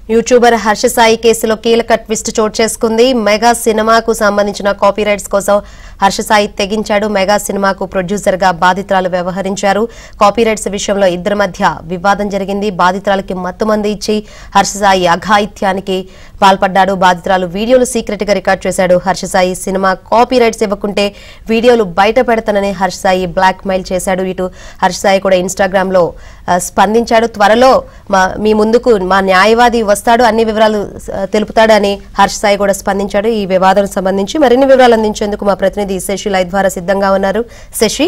YouTuber Harsha Sai కేసులో కీలక twist చోటు చేసుకుంది మెగా సినిమాకు సంబంధించిన కాపీరైట్స్ కోసం హర్ష సాయి తెగించాడు మెగా సినిమాకు ప్రొడ్యూసర్ గా బాధితురాలు వ్యవహరించారు కాపీరైట్స్ విషయంలో ఇద్దరి మధ్య వివాదం జరిగింది బాధితురాలకి మత్తుమంది ఇచ్చి హర్ష సాయి అఘాయిత్యానికి పాల్పడ్డాడు బాధితురాలు వీడియోలు సీక్రెట్ గా రికార్డ్ చేశాడు హర్ష సాయి సినిమా కాపీరైట్స్ ఇవ్వకుంటే వీడియోలు బయట పెడతానని హర్ష సాయి బ్లాక్ మెయిల్ చేశాడు ఇటు హర్ష సాయి కూడా ఇన్స్టాగ్రామ్ లో ఆ, స్పందించాడు త్వరలో మా మీ ముందుకు మా న్యాయవాది వస్తాడు అన్ని వివరాలు ఆ, తెలుపుతాడని హర్ష సాయి కూడా స్పందించాడు ఈ వివాదం సంబంధించి మరిన్ని వివరాలు అందించేందుకు మా ప్రతినిధి శశి లైవ్ ద్వారా సిద్ధంగా ఉన్నారు శశి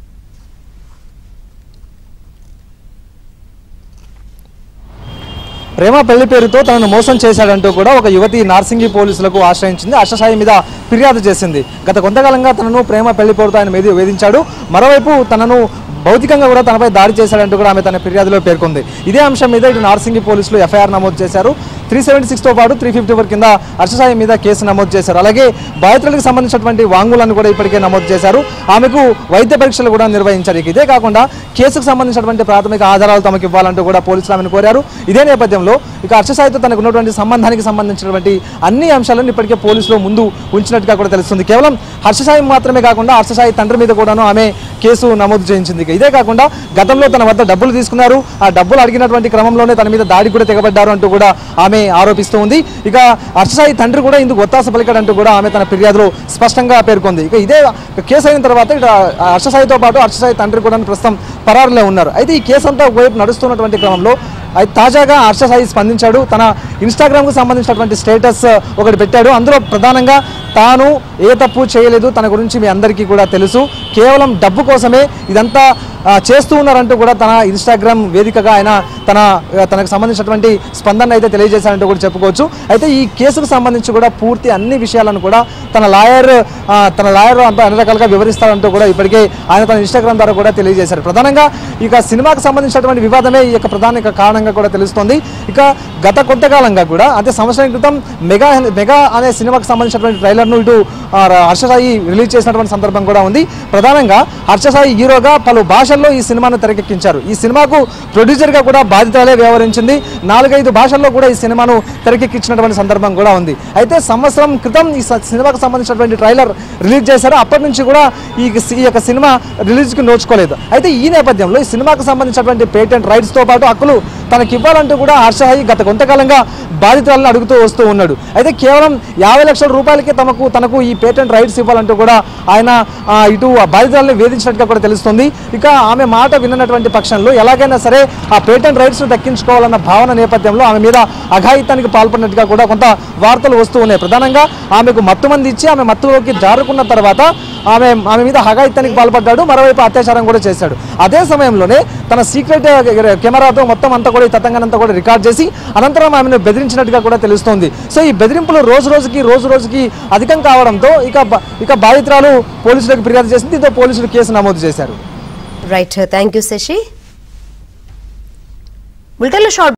ప్రేమ పెళ్లి పేరుతో తనను మోసం చేశాడంటూ కూడా ఒక యువతి నార్సింగి పోలీసులకు ఆశ్రయించింది అశసాయి మీద ఫిర్యాదు చేసింది గత కొంతకాలంగా తనను ప్రేమ పెళ్లి పేరుతో ఆయన మీద వేధించాడు మరోవైపు తనను భౌతికంగా కూడా తనపై దాడి చేశాడంటూ కూడా ఆమె తన ఫిర్యాదులో పేర్కొంది ఇదే అంశం మీద ఇటు నార్సింగి పోలీసులు ఎఫ్ఐఆర్ నమోదు చేశారు త్రీ సెవెంటీ సిక్స్తో పాటు త్రీ ఫిఫ్టీ ఫోర్ కింద హర్షసాయి మీద కేసు నమోదు చేశారు అలాగే బాధితులకు సంబంధించినటువంటి వాంగ్మూలాన్ని కూడా ఇప్పటికే నమోదు చేశారు ఆమెకు వైద్య పరీక్షలు కూడా నిర్వహించారు ఇక ఇదే కాకుండా కేసుకు సంబంధించినటువంటి ప్రాథమిక ఆధారాలు తమకు ఇవ్వాలంటూ కూడా పోలీసులు ఆమెను కోరారు ఇదే నేపథ్యంలో ఇక హర్షసాయితో తనకు ఉన్నటువంటి సంబంధానికి సంబంధించినటువంటి అన్ని అంశాలను ఇప్పటికే పోలీసులు ముందు ఉంచినట్టుగా కూడా తెలుస్తుంది కేవలం హర్షసాయి మాత్రమే కాకుండా హర్షసాయి తండ్రి మీద కూడాను ఆమె కేసు నమోదు చేయించింది ఇక ఇదే కాకుండా గతంలో తన వద్ద డబ్బులు తీసుకున్నారు ఆ డబ్బులు అడిగినటువంటి క్రమంలోనే తన మీద దాడి కూడా తెగబడ్డారు అంటూ కూడా ఆమె ఆరోపిస్తూ ఉంది ఇక హర్షసాయి తండ్రి కూడా ఇందుకు ఒత్తాస పలికాడంటూ కూడా ఆమె తన ఫిర్యాదులో స్పష్టంగా పేర్కొంది ఇక ఇదే కేసు అయిన తర్వాత ఇక హర్షసాయితో పాటు హర్షసాయి తండ్రి కూడా ప్రస్తుతం పరారులో ఉన్నారు అయితే ఈ కేసు అంతా ఒకవైపు నడుస్తున్నటువంటి క్రమంలో అయితే తాజాగా హర్షసాయి స్పందించాడు తన ఇన్స్టాగ్రామ్కు సంబంధించినటువంటి స్టేటస్ ఒకటి పెట్టాడు అందులో ప్రధానంగా తాను ఏ తప్పు చేయలేదు తన గురించి మీ అందరికీ కూడా తెలుసు కేవలం డబ్బు కోసమే ఇదంతా ఆ, చేస్తూ ఉన్నారంటూ కూడా తన ఇన్స్టాగ్రామ్ వేదికగా ఆయన తన ఆ, తనకు సంబంధించినటువంటి స్పందన అయితే తెలియజేశారంటూ కూడా చెప్పుకోవచ్చు అయితే ఈ కేసుకు సంబంధించి కూడా పూర్తి అన్ని విషయాలను కూడా తన లాయర్ ఆ, తన లాయర్ అంతా అన్ని రకాలుగా వివరిస్తారంటూ కూడా ఇప్పటికే ఆయన తన ఇన్స్టాగ్రామ్ ద్వారా కూడా తెలియజేశారు ప్రధానంగా ఇక సినిమాకు సంబంధించినటువంటి వివాదమే ఈ యొక్క ప్రధాన ఇక కారణంగా కూడా తెలుస్తోంది ఇక గత కొంతకాలంగా కూడా అంటే సంవత్సరం క్రితం మెగా మెగా అనే సినిమాకు సంబంధించినటువంటి ట్రైలర్ను ఇటు ఆ, హర్షసాయి రిలీజ్ చేసినటువంటి సందర్భం కూడా ఉంది ప్రధానంగా హర్షసాయి హీరోగా పలు భాషల్లో ఈ సినిమాను తెరకెక్కించారు ఈ సినిమాకు ప్రొడ్యూసర్గా కూడా బాధితులే వ్యవహరించింది నాలుగైదు భాషల్లో కూడా ఈ సినిమాను తెరకెక్కించినటువంటి సందర్భం కూడా ఉంది అయితే సంవత్సరం క్రితం ఈ స- సినిమాకు సంబంధించినటువంటి ట్రైలర్ రిలీజ్ చేశారు అప్పటి నుంచి కూడా ఈ ఈ యొక్క సినిమా రిలీజ్కి నోచుకోలేదు అయితే ఈ నేపథ్యంలో ఈ సినిమాకు సంబంధించినటువంటి పేటెంట్ రైట్స్తో పాటు హక్కులు తనకి ఇవ్వాలంటూ కూడా హర్షహాయి గత కొంతకాలంగా బాధితులను అడుగుతూ వస్తూ ఉన్నాడు అయితే కేవలం యాభై లక్షల రూపాయలకే తమకు తనకు ఈ పేటెంట్ రైట్స్ ఇవ్వాలంటూ కూడా ఆయన ఆ, ఇటు ఆ బాధితులను వేధించినట్టుగా కూడా తెలుస్తుంది ఇక ఆమె మాట విన్నటువంటి పక్షంలో ఎలాగైనా సరే ఆ పేటెంట్ రైట్స్ దక్కించుకోవాలన్న భావన నేపథ్యంలో ఆమె మీద అఘాయిత్యానికి పాల్పడినట్టుగా కూడా కొంత వార్తలు వస్తూ ఉన్నాయి ప్రధానంగా ఆమెకు మత్తు మంది ఇచ్చి ఆమె మత్తులోకి జారుకున్న తర్వాత ఆమె ఆమె మీద హగాయిత్యానికి పాల్పడ్డాడు మరోవైపు అత్యాచారం కూడా చేశాడు అదే సమయంలోనే తన సీక్రెట్ కెమెరాతో మొత్తం అంతా కూడా ఈ తతంగానంతా కూడా రికార్డ్ చేసి అనంతరం ఆమెను బెదిరించినట్టుగా కూడా తెలుస్తోంది సో ఈ బెదిరింపులు రోజు రోజుకి రోజు రోజుకి అధికం కావడంతో ఇక బ- ఇక బాధితురాలు పోలీసులకు ఫిర్యాదు చేసింది దీంతో పోలీసులు కేసు నమోదు చేశారు రైట్ థ్యాంక్ యూ శశి బులెటిన్లో షార్ట్